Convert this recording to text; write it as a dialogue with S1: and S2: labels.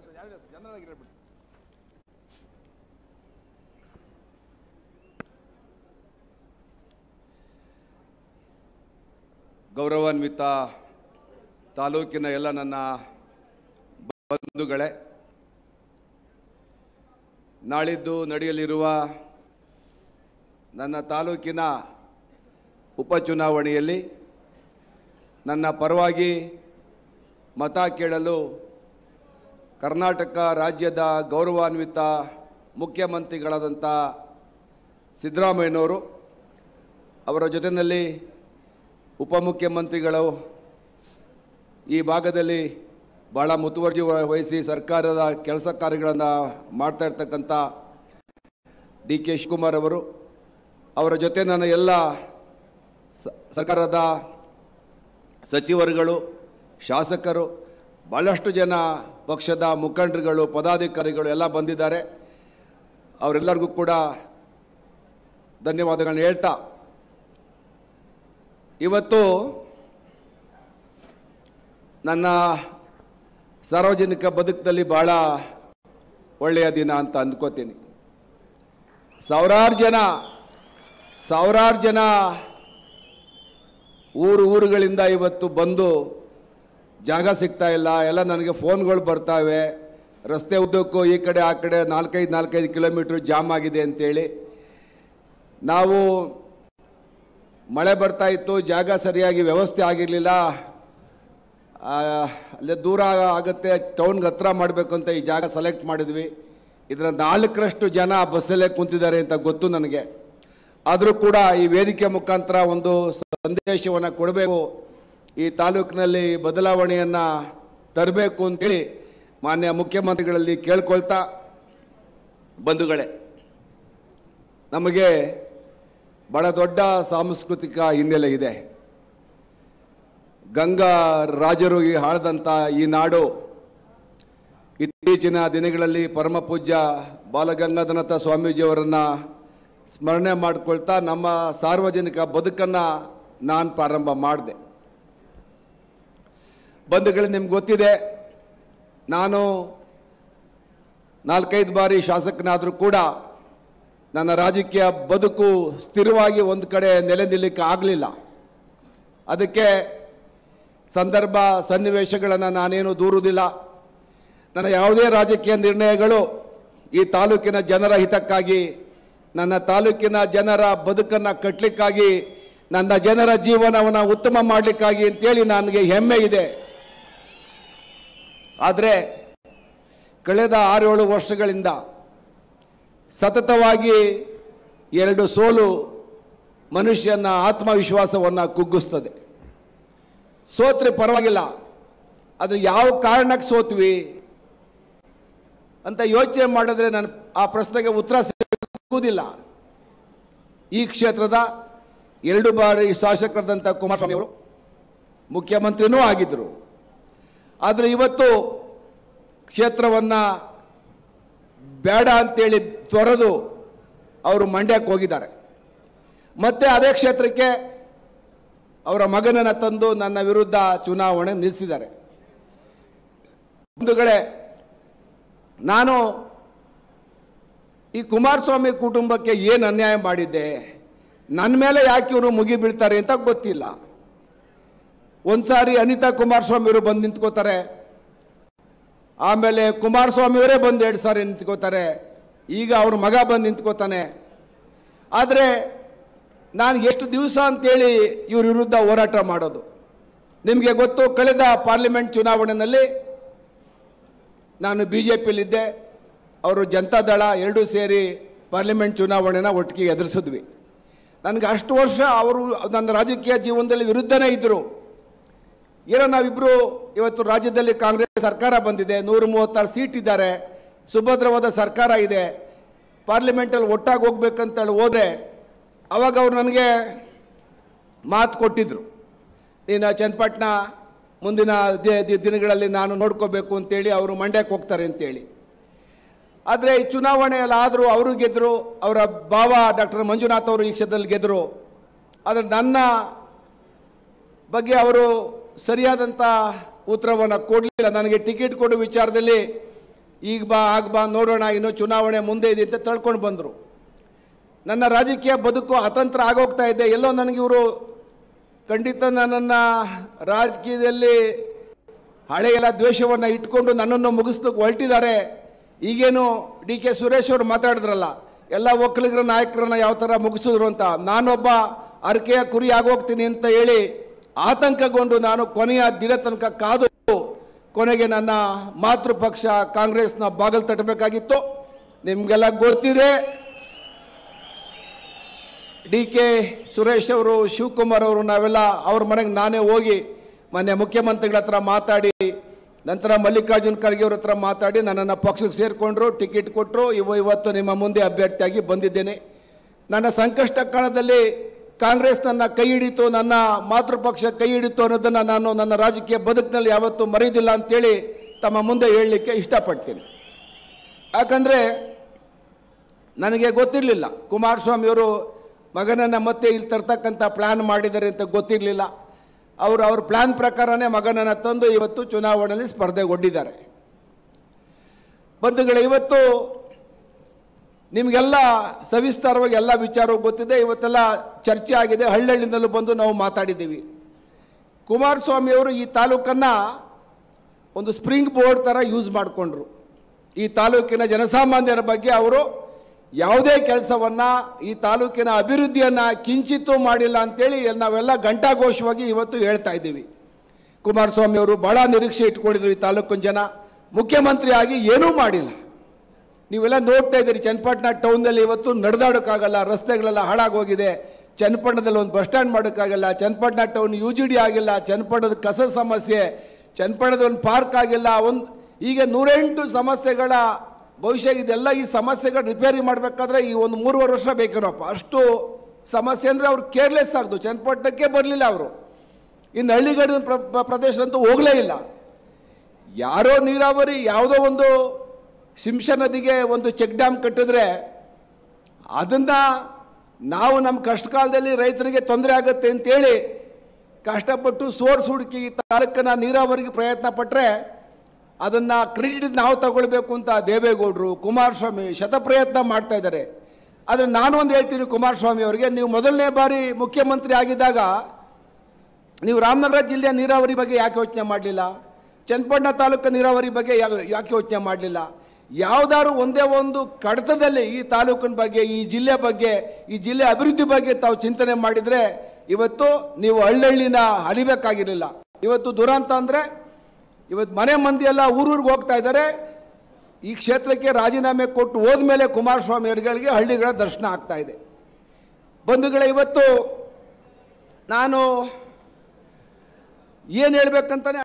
S1: sir ಯಾರಿಲ್ಲ sir general ಆಗಿ ಹೇಳ್ಬಿಡಿ
S2: ಗೌರವಾನ್ವಿತ ತಾಲೂಕಿನ ಎಲ್ಲ ನನ್ನ ಬಂಧುಗಳೇ ನಾಳಿದ್ದು ನಡೆಯಲಿರುವ ನನ್ನ ತಾಲೂಕಿನ ಉಪಚುನಾವಣೆಯಲ್ಲಿ ನನ್ನ ಪರವಾಗಿ ಮತ ಕೇಳಲು ಕರ್ನಾಟಕ ರಾಜ್ಯದ ಗೌರವಾನ್ವಿತ ಮುಖ್ಯಮಂತ್ರಿಗಳಾದಂಥ ಸಿದ್ದರಾಮಯ್ಯನವರು ಅವರ ಜೊತೆಯಲ್ಲಿ ಉಪಮುಖ್ಯಮಂತ್ರಿಗಳು ಈ ಭಾಗದಲ್ಲಿ ಭಾಳ ಮುತುವರ್ಜಿ ವಹ- ವಹಿಸಿ ಸರ್ಕಾರದ ಕೆಲಸ ಕಾರ್ಯಗಳನ್ನು ಮಾಡ್ತಾ ಇರ್ತಕ್ಕಂಥ ಡಿ ಕೆ ಶಿವಕುಮಾರ್ ಅವರು ಅವರ ಜೊತೆ ನನ್ನ ಎಲ್ಲ ಸ- ಸರ್ಕಾರದ ಸಚಿವರುಗಳು ಶಾಸಕರು ಭಾಳಷ್ಟು ಜನ ಪಕ್ಷದ ಮುಖಂಡರುಗಳು ಪದಾಧಿಕಾರಿಗಳು ಎಲ್ಲ ಬಂದಿದ್ದಾರೆ ಅವರೆಲ್ಲರಿಗೂ ಕೂಡ ಧನ್ಯವಾದಗಳನ್ನ ಹೇಳ್ತಾ ಇವತ್ತು ನನ್ನ ಸಾರ್ವಜನಿಕ ಬದುಕಿನಲ್ಲಿ ಭಾಳ ಒಳ್ಳೆಯ ದಿನ ಅಂತ ಅಂದ್ಕೋತೀನಿ ಸಾವಿರಾರು ಜನ ಸಾವಿರಾರು ಜನ ಊರು ಊರುಗಳಿಂದ ಇವತ್ತು ಬಂದು ಜಾಗ ಸಿಗ್ತಾ ಇಲ್ಲ ಎಲ್ಲ ನನಗೆ ಫೋನ್ಗಳು ಬರ್ತಾವೆ ರಸ್ತೆ ಉದ್ದಕ್ಕೂ ಈ ಕಡೆ ಆ ಕಡೆ ನಾಲ್ಕೈದು ನಾಲ್ಕೈದು ಕಿಲೋಮೀಟ್ರ್ ಜಾಮ್ ಆಗಿದೆ ಅಂತೇಳಿ ನಾವು ಮಳೆ ಬರ್ತಾ ಇತ್ತು ಜಾಗ ಸರಿಯಾಗಿ ವ್ಯವಸ್ಥೆ ಆಗಿರಲಿಲ್ಲ ಅಲ್ಲೇ ದೂರ ಆಗುತ್ತೆ ಟೌನ್ಗೆ ಹತ್ರ ಮಾಡಬೇಕು ಅಂತ ಈ ಜಾಗ ಸೆಲೆಕ್ಟ್ ಮಾಡಿದ್ವಿ ಇದರ ನಾಲ್ಕರಷ್ಟು ಜನ ಬಸ್ಸಲ್ಲೇ ಕುಂತಿದ್ದಾರೆ ಅಂತ ಗೊತ್ತು ನನಗೆ ಆದರೂ ಕೂಡ ಈ ವೇದಿಕೆ ಮುಖಾಂತರ ಒಂದು ಸಂದೇಶವನ್ನು ಕೊಡಬೇಕು ಈ ತಾಲೂಕಿನಲ್ಲಿ ಬದಲಾವಣೆಯನ್ನು ತರಬೇಕು ಅಂತೇಳಿ ಮಾನ್ಯ ಮುಖ್ಯಮಂತ್ರಿಗಳಲ್ಲಿ ಕೇಳ್ಕೊಳ್ತಾ ಬಂಧುಗಳೇ ನಮಗೆ ಬಹಳ ದೊಡ್ಡ ಸಾಂಸ್ಕೃತಿಕ ಹಿನ್ನೆಲೆ ಇದೆ ಗಂಗಾ ರಾಜರು ಈ ಆಳ್ದಂಥ ಈ ನಾಡು ಇತ್ತೀಚಿನ ದಿನಗಳಲ್ಲಿ ಪರಮ ಪೂಜ್ಯ ಬಾಲಗಂಗಾಧರನಾಥ ಸ್ವಾಮೀಜಿಯವರನ್ನು ಸ್ಮರಣೆ ಮಾಡಿಕೊಳ್ತಾ ನಮ್ಮ ಸಾರ್ವಜನಿಕ ಬದುಕನ್ನು ನಾನು ಪ್ರಾರಂಭ ಮಾಡಿದೆ ಬಂಧುಗಳು ನಿಮ್ಗೆ ಗೊತ್ತಿದೆ ನಾನು ನಾಲ್ಕೈದು ಬಾರಿ ಶಾಸಕನಾದರೂ ಕೂಡ ನನ್ನ ರಾಜಕೀಯ ಬದುಕು ಸ್ಥಿರವಾಗಿ ಒಂದು ಕಡೆ ನೆಲೆ ನಿಲ್ಲಕ್ಕೆ ಆಗಲಿಲ್ಲ ಅದಕ್ಕೆ ಸಂದರ್ಭ ಸನ್ನಿವೇಶಗಳನ್ನು ನಾನೇನು ದೂರುವುದಿಲ್ಲ ನನ್ನ ಯಾವುದೇ ರಾಜಕೀಯ ನಿರ್ಣಯಗಳು ಈ ತಾಲೂಕಿನ ಜನರ ಹಿತಕ್ಕಾಗಿ ನನ್ನ ತಾಲೂಕಿನ ಜನರ ಬದುಕನ್ನು ಕಟ್ಟಲಿಕ್ಕಾಗಿ ನನ್ನ ಜನರ ಜೀವನವನ್ನು ಉತ್ತಮ ಮಾಡಲಿಕ್ಕಾಗಿ ಅಂತೇಳಿ ನನಗೆ ಹೆಮ್ಮೆ ಇದೆ ಆದರೆ ಕಳೆದ ಆರೇಳು ವರ್ಷಗಳಿಂದ ಸತತವಾಗಿ ಎರಡು ಸೋಲು ಮನುಷ್ಯನ ಆತ್ಮವಿಶ್ವಾಸವನ್ನು ಕುಗ್ಗಿಸ್ತದೆ ಸೋತ್ರೆ ಪರವಾಗಿಲ್ಲ ಆದರೆ ಯಾವ ಕಾರಣಕ್ಕೆ ಸೋತ್ವಿ ಅಂತ ಯೋಚನೆ ಮಾಡಿದ್ರೆ ನಾನು ಆ ಪ್ರಶ್ನೆಗೆ ಉತ್ತರ ಸಿಗುವುದಿಲ್ಲ ಈ ಕ್ಷೇತ್ರದ ಎರಡು ಬಾರಿ ಶಾಸಕರಾದಂಥ ಕುಮಾರಸ್ವಾಮಿ ಅವರು ಮುಖ್ಯಮಂತ್ರಿನೂ ಆಗಿದ್ದರು ಆದರೆ ಇವತ್ತು ಕ್ಷೇತ್ರವನ್ನು ಬೇಡ ಅಂತೇಳಿ ತೊರೆದು ಅವರು ಮಂಡ್ಯಕ್ಕೆ ಹೋಗಿದ್ದಾರೆ ಮತ್ತೆ ಅದೇ ಕ್ಷೇತ್ರಕ್ಕೆ ಅವರ ಮಗನನ್ನು ತಂದು ನನ್ನ ವಿರುದ್ಧ ಚುನಾವಣೆ ನಿಲ್ಲಿಸಿದ್ದಾರೆ ಬಂಧುಗಳೇ ನಾನು ಈ ಕುಮಾರಸ್ವಾಮಿ ಕುಟುಂಬಕ್ಕೆ ಏನು ಅನ್ಯಾಯ ಮಾಡಿದ್ದೆ ನನ್ನ ಮೇಲೆ ಯಾಕೆ ಇವರು ಮುಗಿ ಬೀಳ್ತಾರೆ ಅಂತ ಗೊತ್ತಿಲ್ಲ ಒಂದ್ಸಾರಿ ಅನಿತಾ ಕುಮಾರಸ್ವಾಮಿಯವರು ಬಂದು ನಿಂತ್ಕೋತಾರೆ ಆಮೇಲೆ ಕುಮಾರಸ್ವಾಮಿಯವರೇ ಬಂದು ಎರಡು ಸಾರಿ ನಿಂತ್ಕೋತಾರೆ ಈಗ ಅವ್ರ ಮಗ ಬಂದು ನಿಂತ್ಕೋತಾನೆ ಆದರೆ ನಾನು ಎಷ್ಟು ದಿವಸ ಅಂತೇಳಿ ಇವ್ರ ವಿರುದ್ಧ ಹೋರಾಟ ಮಾಡೋದು ನಿಮಗೆ ಗೊತ್ತು ಕಳೆದ ಪಾರ್ಲಿಮೆಂಟ್ ಚುನಾವಣೆಯಲ್ಲಿ ನಾನು ಬಿ ಜೆ ಪಿಯಲ್ಲಿದ್ದೆ ಅವರು ಜನತಾದಳ ಎರಡೂ ಸೇರಿ ಪಾರ್ಲಿಮೆಂಟ್ ಚುನಾವಣೆನ ಒಟ್ಟಿಗೆ ಎದುರಿಸಿದ್ವಿ ನನಗೆ ಅಷ್ಟು ವರ್ಷ ಅವರು ನನ್ನ ರಾಜಕೀಯ ಜೀವನದಲ್ಲಿ ವಿರುದ್ಧನೇ ಇದ್ದರು ಏನೋ ನಾವಿಬ್ಬರು ಇವತ್ತು ರಾಜ್ಯದಲ್ಲಿ ಕಾಂಗ್ರೆಸ್ ಸರ್ಕಾರ ಬಂದಿದೆ ನೂರ ಮೂವತ್ತಾರು ಸೀಟ್ ಇದ್ದಾರೆ ಸುಭದ್ರವಾದ ಸರ್ಕಾರ ಇದೆ ಪಾರ್ಲಿಮೆಂಟಲ್ಲಿ ಒಟ್ಟಾಗಿ ಹೋಗ್ಬೇಕಂತೇಳಿ ಹೋದರೆ ಅವಾಗ ಅವರು ನನಗೆ ಮಾತು ಕೊಟ್ಟಿದ್ದರು ನೀನು ಚನ್ನಪಟ್ಟಣ ಮುಂದಿನ ದಿ- ದಿ- ದಿನಗಳಲ್ಲಿ ನಾನು ನೋಡ್ಕೋಬೇಕು ಅಂತೇಳಿ ಅವರು ಮಂಡ್ಯಕ್ಕೆ ಹೋಗ್ತಾರೆ ಅಂತೇಳಿ ಆದರೆ ಈ ಚುನಾವಣೆಯಲ್ಲಿ ಆದರೂ ಅವರು ಗೆದ್ದರು ಅವರ ಭಾವ ಡಾಕ್ಟರ್ ಮಂಜುನಾಥ್ ಅವರು ಈ ಕ್ಷೇತ್ರದಲ್ಲಿ ಗೆದ್ದರು ಆದರೆ ನನ್ನ ಬಗ್ಗೆ ಅವರು ಸರಿಯಾದಂಥ ಉತ್ತರವನ್ನು ಕೊಡಲಿಲ್ಲ ನನಗೆ ಟಿಕೆಟ್ ಕೊಡೋ ವಿಚಾರದಲ್ಲಿ ಈಗ ಬಾ ಆಗ ಬಾ ನೋಡೋಣ ಇನ್ನು ಚುನಾವಣೆ ಮುಂದೆ ಇದೆ ಅಂತ ತಳ್ಕೊಂಡು ಬಂದರು ನನ್ನ ರಾಜಕೀಯ ಬದುಕು ಅತಂತ್ರ ಆಗೋಗ್ತಾ ಇದೆ ಎಲ್ಲೋ ನನಗೆ ಇವರು ಖಂಡಿತ ನನ್ನನ್ನು ರಾಜಕೀಯದಲ್ಲಿ ಹಳೆಯೆಲ್ಲ ದ್ವೇಷವನ್ನು ಇಟ್ಕೊಂಡು ನನ್ನನ್ನು ಮುಗಿಸ್ಲಿಕ್ಕೆ ಹೊರಟಿದ್ದಾರೆ ಈಗೇನು ಡಿ ಕೆ ಸುರೇಶ್ ಅವರು ಮಾತಾಡಿದ್ರಲ್ಲ ಎಲ್ಲ ಒಕ್ಕಲಿಗರ ನಾಯಕರನ್ನ ಯಾವ ಥರ ಮುಗಿಸಿದ್ರು ಅಂತ ನಾನೊಬ್ಬ ಅರಕೆಯ ಕುರಿ ಆಗೋಗ್ತೀನಿ ಅಂತ ಹೇಳಿ ಆತಂಕಗೊಂಡು ನಾನು ಕೊನೆಯ ದಿನ ತನಕ ಕಾದು ಕೊನೆಗೆ ನನ್ನ ಮಾತೃಪಕ್ಷ ಕಾಂಗ್ರೆಸ್ನ ಬಾಗಲ್ ತಟ್ಟಬೇಕಾಗಿತ್ತು ನಿಮಗೆಲ್ಲ ಗೊತ್ತಿದೆ ಡಿ ಕೆ ಸುರೇಶ್ ಅವರು ಶಿವಕುಮಾರ್ ಅವರು ನಾವೆಲ್ಲ ಅವ್ರ ಮನೆಗೆ ನಾನೇ ಹೋಗಿ ಮೊನ್ನೆ ಮುಖ್ಯಮಂತ್ರಿಗಳ ಹತ್ರ ಮಾತಾಡಿ ನಂತರ ಮಲ್ಲಿಕಾರ್ಜುನ್ ಖರ್ಗೆ ಅವ್ರ ಹತ್ರ ಮಾತಾಡಿ ನನ್ನನ್ನು ಪಕ್ಷಕ್ಕೆ ಸೇರಿಕೊಂಡ್ರು ಟಿಕೆಟ್ ಕೊಟ್ಟರು ಇವ ಇವತ್ತು ನಿಮ್ಮ ಮುಂದೆ ಅಭ್ಯರ್ಥಿಯಾಗಿ ಬಂದಿದ್ದೇನೆ ನನ್ನ ಸಂಕಷ್ಟ ಕಾಲದಲ್ಲಿ ಕಾಂಗ್ರೆಸ್ ನನ್ನ ಕೈ ಹಿಡಿತು ನನ್ನ ಮಾತೃಪಕ್ಷ ಕೈ ಹಿಡಿತು ಅನ್ನೋದನ್ನು ನಾನು ನನ್ನ ರಾಜಕೀಯ ಬದುಕಿನಲ್ಲಿ ಯಾವತ್ತೂ ಮರೆಯೋದಿಲ್ಲ ಅಂತೇಳಿ ತಮ್ಮ ಮುಂದೆ ಹೇಳಲಿಕ್ಕೆ ಇಷ್ಟಪಡ್ತೀನಿ ಯಾಕಂದರೆ ನನಗೆ ಗೊತ್ತಿರಲಿಲ್ಲ ಕುಮಾರಸ್ವಾಮಿಯವರು ಮಗನನ್ನು ಮತ್ತೆ ಇಲ್ಲಿ ತರ್ತಕ್ಕಂಥ ಪ್ಲ್ಯಾನ್ ಮಾಡಿದ್ದಾರೆ ಅಂತ ಗೊತ್ತಿರಲಿಲ್ಲ ಅವರು ಅವ್ರ ಪ್ಲ್ಯಾನ್ ಪ್ರಕಾರನೇ ಮಗನನ್ನು ತಂದು ಇವತ್ತು ಚುನಾವಣೆಯಲ್ಲಿ ಸ್ಪರ್ಧೆಗೊಂಡಿದ್ದಾರೆ ಬಂಧುಗಳೇ ಇವತ್ತು ನಿಮಗೆಲ್ಲ ಸವಿಸ್ತಾರವಾಗಿ ಎಲ್ಲ ವಿಚಾರವೂ ಗೊತ್ತಿದೆ ಇವತ್ತೆಲ್ಲ ಚರ್ಚೆ ಆಗಿದೆ ಹಳ್ಳಿಯಿಂದಲೂ ಬಂದು ನಾವು ಮಾತಾಡಿದ್ದೀವಿ ಕುಮಾರಸ್ವಾಮಿಯವರು ಈ ತಾಲೂಕನ್ನು ಒಂದು ಸ್ಪ್ರಿಂಗ್ ಬೋರ್ಡ್ ಥರ ಯೂಸ್ ಮಾಡಿಕೊಂಡ್ರು ಈ ತಾಲೂಕಿನ ಜನಸಾಮಾನ್ಯರ ಬಗ್ಗೆ ಅವರು ಯಾವುದೇ ಕೆಲಸವನ್ನು ಈ ತಾಲೂಕಿನ ಅಭಿವೃದ್ಧಿಯನ್ನು ಕಿಂಚಿತ್ತೂ ಮಾಡಿಲ್ಲ ಅಂತೇಳಿ ನಾವೆಲ್ಲ ಘಂಟಾಘೋಷವಾಗಿ ಇವತ್ತು ಹೇಳ್ತಾ ಇದ್ದೀವಿ ಕುಮಾರಸ್ವಾಮಿ ಅವರು ಭಾಳ ನಿರೀಕ್ಷೆ ಇಟ್ಕೊಂಡಿದ್ರು ಈ ತಾಲೂಕಿನ ಜನ ಮುಖ್ಯಮಂತ್ರಿ ಆಗಿ ಏನೂ ಮಾಡಿಲ್ಲ ನೀವೆಲ್ಲ ನೋಡ್ತಾ ಇದ್ದೀರಿ ಚನ್ನಪಟ್ಟಣ ಟೌನ್ನಲ್ಲಿ ಇವತ್ತು ನಡೆದಾಡೋಕ್ಕಾಗಲ್ಲ ರಸ್ತೆಗಳೆಲ್ಲ ಹಾಳಾಗೋಗಿದೆ ಚನ್ನಪಟ್ಟಣದಲ್ಲಿ ಒಂದು ಬಸ್ ಸ್ಟ್ಯಾಂಡ್ ಮಾಡೋಕ್ಕಾಗಲ್ಲ Channapatna town U G D ಆಗಿಲ್ಲ ಚನ್ನಪಟ್ಟಣದ ಕಸ ಸಮಸ್ಯೆ ಚನ್ನಪಟ್ಟಣದ ಒಂದು ಪಾರ್ಕ್ ಆಗಿಲ್ಲ ಒಂದು ಈಗ ನೂರೆಂಟು ಸಮಸ್ಯೆಗಳ ಬಹುಶಃ ಇದೆಲ್ಲ ಈ ಸಮಸ್ಯೆಗಳು ರಿಪೇರಿ ಮಾಡಬೇಕಾದ್ರೆ ಈ ಒಂದು ಮೂರುವರೆ ವರ್ಷ ಬೇಕೇನಪ್ಪ ಅಷ್ಟು ಸಮಸ್ಯೆ ಅಂದರೆ ಅವ್ರು ಕೇರ್ಲೆಸ್ ಆಗ್ದು ಚನ್ನಪಟ್ಟಣಕ್ಕೆ ಬರಲಿಲ್ಲ ಅವರು ಇನ್ನು ಹಳ್ಳಿಗಡಿನ ಪ್ರ ಪ್ರದೇಶದಂತೂ ಹೋಗಲೇ ಇಲ್ಲ ಯಾರೋ ನೀರಾವರಿ ಯಾವುದೋ ಒಂದು ಶಿಂಷ ನದಿಗೆ ಒಂದು ಚೆಕ್ ಡ್ಯಾಮ್ ಕಟ್ಟಿದ್ರೆ ಅದನ್ನು ನಾವು ನಮ್ಮ ಕಷ್ಟ ಕಾಲದಲ್ಲಿ ರೈತರಿಗೆ ತೊಂದರೆ ಆಗುತ್ತೆ ಅಂತೇಳಿ ಕಷ್ಟಪಟ್ಟು ಸೋರ್ಸ್ ಹುಡುಕಿ ಈ ತಾಲೂಕನ್ನ ನೀರಾವರಿಗೆ ಪ್ರಯತ್ನ ಪಟ್ಟರೆ ಅದನ್ನು ಕ್ರೆಡಿಟ್ ನಾವು ತಗೊಳ್ಬೇಕು ಅಂತ ದೇವೇಗೌಡರು ಕುಮಾರಸ್ವಾಮಿ ಶತಪ್ರಯತ್ನ ಮಾಡ್ತಾ ಇದ್ದಾರೆ ಆದರೆ ನಾನು ಒಂದು ಹೇಳ್ತೀನಿ ಕುಮಾರಸ್ವಾಮಿ ಅವರಿಗೆ ನೀವು ಮೊದಲನೇ ಬಾರಿ ಮುಖ್ಯಮಂತ್ರಿ ಆಗಿದ್ದಾಗ ನೀವು ರಾಮನಗರ ಜಿಲ್ಲೆಯ ನೀರಾವರಿ ಬಗ್ಗೆ ಯಾಕೆ ಯೋಚನೆ ಮಾಡಲಿಲ್ಲ ಚನ್ನಪಟ್ಟಣ ತಾಲೂಕು ನೀರಾವರಿ ಬಗ್ಗೆ ಯಾ- ಯಾಕೆ ಯೋಚನೆ ಮಾಡಲಿಲ್ಲ ಯಾವುದಾದ್ರು ಒಂದೇ ಒಂದು ಕಡತದಲ್ಲಿ ಈ ತಾಲೂಕಿನ ಬಗ್ಗೆ ಈ ಜಿಲ್ಲೆ ಬಗ್ಗೆ ಈ ಜಿಲ್ಲೆ ಅಭಿವೃದ್ಧಿ ಬಗ್ಗೆ ತಾವು ಚಿಂತನೆ ಮಾಡಿದರೆ ಇವತ್ತು ನೀವು ಹಳ್ಳಹಳ್ಳಿನ ಅಲಿಬೇಕಾಗಿರಲಿಲ್ಲ ಇವತ್ತು ದುರಂತ ಅಂದರೆ ಇವತ್ತು ಮನೆ ಮಂದಿ ಎಲ್ಲ ಊರೂರಿಗೆ ಹೋಗ್ತಾ ಇದ್ದಾರೆ ಈ ಕ್ಷೇತ್ರಕ್ಕೆ ರಾಜೀನಾಮೆ ಕೊಟ್ಟು ಹೋದ್ಮೇಲೆ ಕುಮಾರಸ್ವಾಮಿ ಅವರುಗಳಿಗೆ ಹಳ್ಳಿಗಳ ದರ್ಶನ ಆಗ್ತಾ ಇದೆ ಬಂಧುಗಳೇ ಇವತ್ತು ನಾನು ಏನು ಹೇಳ್ಬೇಕಂತಾನೆ